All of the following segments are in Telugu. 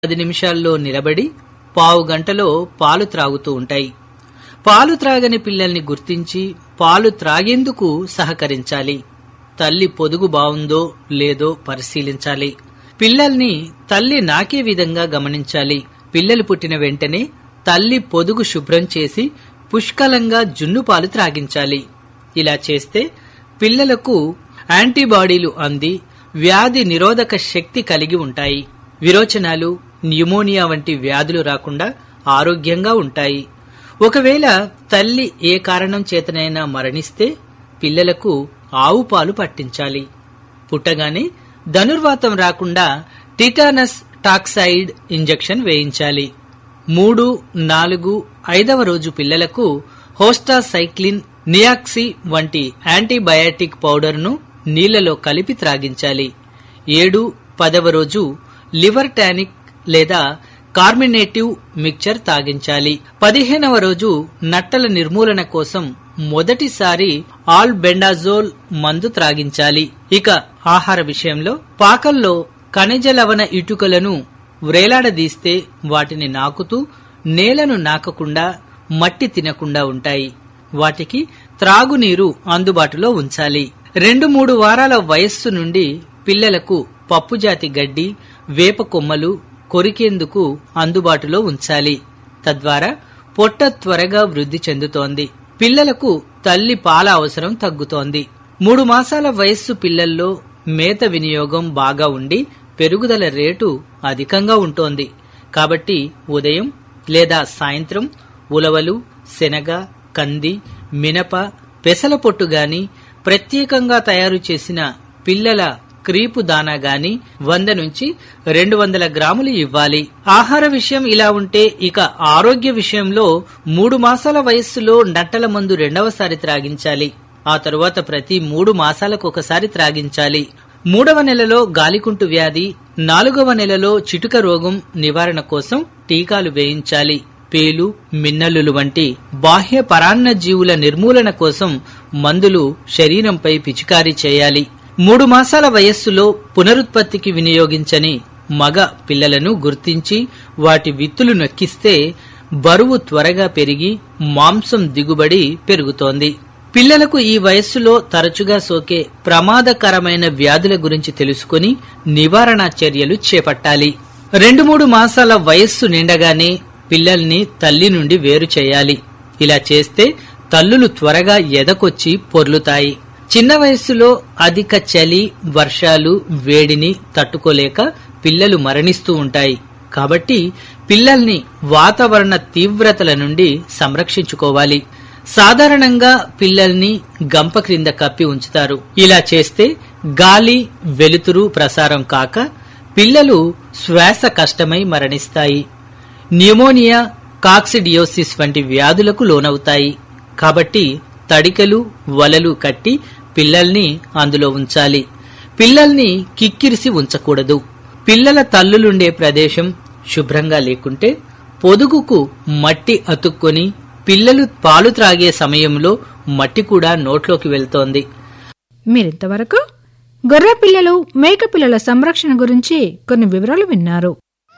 పది నిమిషాల్లో నిలబడి పావు గంటలో పాలు త్రాగుతూ ఉంటాయి పాలు త్రాగని పిల్లల్ని గుర్తించి పాలు త్రాగేందుకు సహకరించాలి తల్లి పొదుగు బావుందో లేదో పరిశీలించాలి పిల్లల్ని తల్లి నాకే విధంగా గమనించాలి పిల్లలు పుట్టిన వెంటనే తల్లి పొదుగు శుభ్రం చేసి పుష్కలంగా జున్ను పాలు త్రాగించాలి ఇలా చేస్తే పిల్లలకు యాంటీబాడీలు అంది వ్యాధి నిరోధక శక్తి కలిగి ఉంటాయి విరోచనాలు న్యూమోనియా వంటి వ్యాధులు రాకుండా ఆరోగ్యంగా ఉంటాయి ఒకవేళ తల్లి ఏ కారణం చేతనైనా మరణిస్తే పిల్లలకు ఆవు పాలు పట్టించాలి పుట్టగానే ధనుర్వాతం రాకుండా టిటానస్ టాక్సైడ్ ఇంజెక్షన్ వేయించాలి మూడు నాలుగు ఐదవ రోజు పిల్లలకు హోస్టాసైక్లిన్ నియాక్సి వంటి యాంటీబయాటిక్ పౌడర్ను నీళ్లలో కలిపి త్రాగించాలి ఏడు పదవ రోజు లివర్ టానిక్ లేదా కార్మినేటివ్ మిక్చర్ తాగించాలి పదిహేనవ రోజు నట్టల నిర్మూలన కోసం మొదటిసారి ఆల్ బెండాజోల్ మందు త్రాగించాలి ఇక ఆహార విషయంలో పాకల్లో ఖనిజ లవణ ఇటుకలను వ్రేలాడదీస్తే వాటిని నాకుతూ నేలను నాకకుండా మట్టి తినకుండా ఉంటాయి వాటికి త్రాగునీరు అందుబాటులో ఉంచాలి రెండు మూడు వారాల వయస్సు నుండి పిల్లలకు పప్పుజాతి గడ్డి వేప కొమ్మలు కొరికేందుకు అందుబాటులో ఉంచాలి తద్వారా పొట్ట త్వరగా వృద్ధి చెందుతోంది పిల్లలకు తల్లి పాల అవసరం తగ్గుతోంది మూడు మాసాల వయస్సు పిల్లల్లో మేత వినియోగం బాగా ఉండి పెరుగుదల రేటు అధికంగా ఉంటోంది కాబట్టి ఉదయం లేదా సాయంత్రం ఉలవలు శనగ కంది మినప పెసల పొట్టు గాని ప్రత్యేకంగా తయారు చేసిన పిల్లల క్రీపు దానా గాని వంద నుంచి రెండు వందల గ్రాములు ఇవ్వాలి ఆహార విషయం ఇలా ఉంటే ఇక ఆరోగ్య విషయంలో మూడు మాసాల వయస్సులో నట్టల మందు రెండవసారి త్రాగించాలి ఆ తరువాత ప్రతి మూడు మాసాలకు ఒకసారి త్రాగించాలి మూడవ నెలలో గాలికుంటు వ్యాధి నాలుగవ నెలలో చిటుక రోగం నివారణ కోసం టీకాలు వేయించాలి పేలు మిన్నల్లులు వంటి బాహ్య పరాన్న జీవుల నిర్మూలన కోసం మందులు శరీరంపై పిచికారీ చేయాలి మూడు మాసాల వయస్సులో పునరుత్పత్తికి వినియోగించని మగ పిల్లలను గుర్తించి వాటి విత్తులు నొక్కిస్తే బరువు త్వరగా పెరిగి మాంసం దిగుబడి పెరుగుతోంది పిల్లలకు ఈ వయస్సులో తరచుగా సోకే ప్రమాదకరమైన వ్యాధుల గురించి తెలుసుకుని నివారణ చర్యలు చేపట్టాలి రెండు మూడు మాసాల వయస్సు నిండగానే పిల్లల్ని తల్లి నుండి వేరు చేయాలి ఇలా చేస్తే తల్లులు త్వరగా ఎదకొచ్చి పొర్లుతాయి చిన్న వయస్సులో అధిక చలి వర్షాలు వేడిని తట్టుకోలేక పిల్లలు మరణిస్తూ ఉంటాయి కాబట్టి పిల్లల్ని వాతావరణ తీవ్రతల నుండి సంరక్షించుకోవాలి సాధారణంగా పిల్లల్ని గంప క్రింద కప్పి ఉంచుతారు ఇలా చేస్తే గాలి వెలుతురు ప్రసారం కాక పిల్లలు శ్వాస కష్టమై మరణిస్తాయి న్యూమోనియా కాక్సిడియోసిస్ వంటి వ్యాధులకు లోనవుతాయి కాబట్టి తడికలు వలలు కట్టి పిల్లల్ని అందులో ఉంచాలి పిల్లల్ని కిక్కిరిసి ఉంచకూడదు పిల్లల తల్లులుండే ప్రదేశం శుభ్రంగా లేకుంటే పొదుగుకు మట్టి అతుక్కొని పిల్లలు పాలు త్రాగే సమయంలో మట్టి కూడా నోట్లోకి వెళ్తోంది మీరింతవరకు గొర్రె పిల్లలు మేక పిల్లల సంరక్షణ గురించి కొన్ని వివరాలు విన్నారు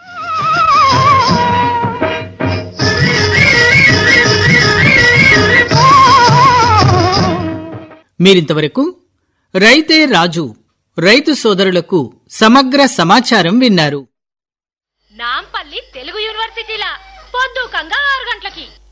మీరింతవరకు రైతే రాజు రైతు సోదరులకు సమగ్ర సమాచారం విన్నారు నాంపల్లి తెలుగు యూనివర్సిటీలా పొద్దుకంగా ఆరు గంటలకి